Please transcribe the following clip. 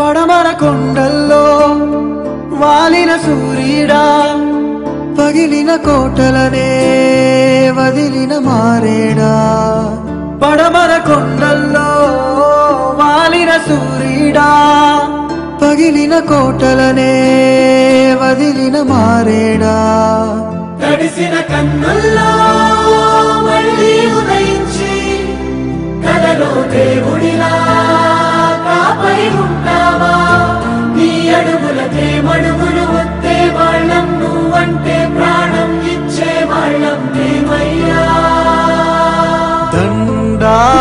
పడమర కొండల్లో వాలిన సూర్యుడా పగిలిన కోటలనే వదిలిన మారేడా పడమర కొండల్లో వాలిన సూర్యుడా పగిలిన కోటలనే వదిలిన మారేడా తడిసిన కన్నుల్లో మళ్ళీ ఉదయించి కలలో దేవుడిలా కాపరి ఉంటావా నీ అడుగులకే మడుగులు వస్తే వాళ్ళం నువ్వంటే ప్రాణం ఇచ్చే వాళ్ళం మేమయ్యా దండా